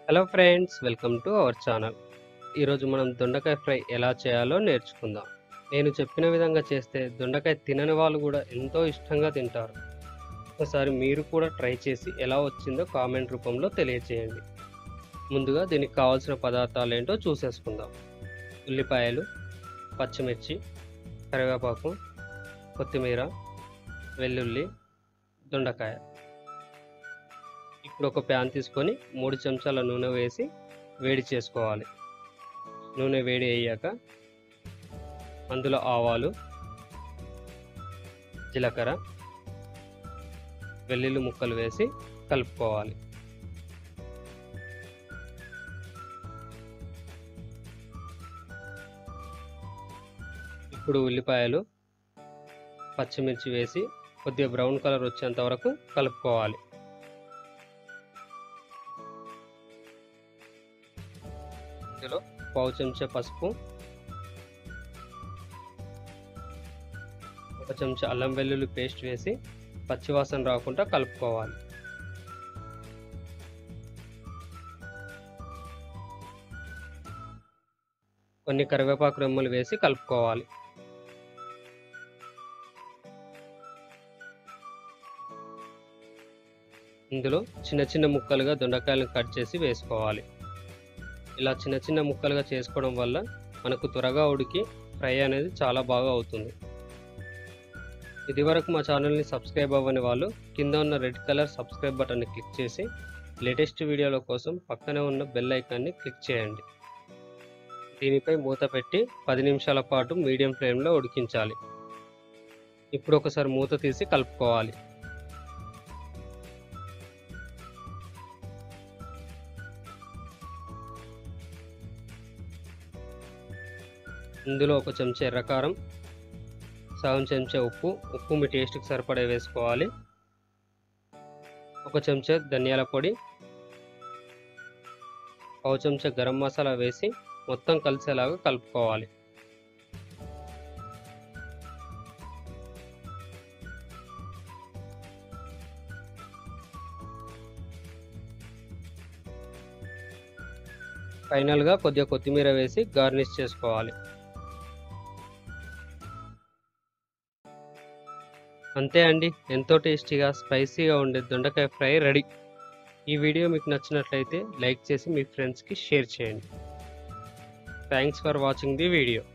hello friends welcome to our channel ఈరోజు మనం దొండకాయ ఫ్రై ఎలా చేయాలో నేర్చుకుందాం నేను చెప్పిన విధంగా చేస్తే దొండకాయ తినని వాళ్ళు కూడా ఎంతో ఇష్టంగా తింటారు ఒకసారి మీరు కూడా ట్రై చేసి ఎలా వచ్చిందో కామెంట్ రూపంలో తెలియచేయండి ముందుగా దీనికి కావాల్సిన పదార్థాలు ఏంటో చూసేసుకుందాం ఉల్లిపాయలు పచ్చిమిర్చి కరివేపాకు కొత్తిమీర వెల్లుల్లి దొండకాయ ఇప్పుడు ఒక ప్యాన్ తీసుకొని మూడు చెంచాల నూనె వేసి వేడి చేసుకోవాలి నూనె వేడి అయ్యాక అందులో ఆవాలు జీలకర్ర వెల్లుల్లి ముక్కలు వేసి కలుపుకోవాలి ఇప్పుడు ఉల్లిపాయలు పచ్చిమిర్చి వేసి కొద్దిగా బ్రౌన్ కలర్ వచ్చేంత వరకు కలుపుకోవాలి ఇందులో పావు చెంచా పసుపు ఒక చెంచా అల్లం వెల్లుల్లి పేస్ట్ వేసి పచ్చివాసన రాకుండా కలుపుకోవాలి కొన్ని కరివేపాకు రెమ్మలు వేసి కలుపుకోవాలి ఇందులో చిన్న చిన్న ముక్కలుగా దొండకాయలను కట్ చేసి వేసుకోవాలి ఇలా చిన్న చిన్న ముక్కలుగా చేసుకోవడం వల్ల మనకు త్వరగా ఉడికి ఫ్రై అనేది చాలా బాగా అవుతుంది ఇదివరకు మా ఛానల్ని సబ్స్క్రైబ్ అవ్వని వాళ్ళు కింద ఉన్న రెడ్ కలర్ సబ్స్క్రైబ్ బటన్ని క్లిక్ చేసి లేటెస్ట్ వీడియోల కోసం పక్కనే ఉన్న బెల్ ఐకాన్ని క్లిక్ చేయండి దీనిపై మూత పెట్టి పది నిమిషాల పాటు మీడియం ఫ్లేమ్లో ఉడికించాలి ఇప్పుడు ఒకసారి మూత తీసి కలుపుకోవాలి ఇందులో ఒక చెంచా ఎర్రకారం సగం చెంచా ఉప్పు ఉప్పు మీ టేస్ట్కి సరిపడే వేసుకోవాలి ఒక చెంచా ధనియాల పొడి పావు చెంచా గరం మసాలా వేసి మొత్తం కలిసేలాగా కలుపుకోవాలి ఫైనల్గా కొద్దిగా కొత్తిమీర వేసి గార్నిష్ చేసుకోవాలి అంతే అండి ఎంతో టేస్టీగా స్పైసీగా ఉండే దొండకాయ ఫ్రై రెడీ ఈ వీడియో మీకు నచ్చినట్లయితే లైక్ చేసి మీ ఫ్రెండ్స్కి షేర్ చేయండి thanks for watching the video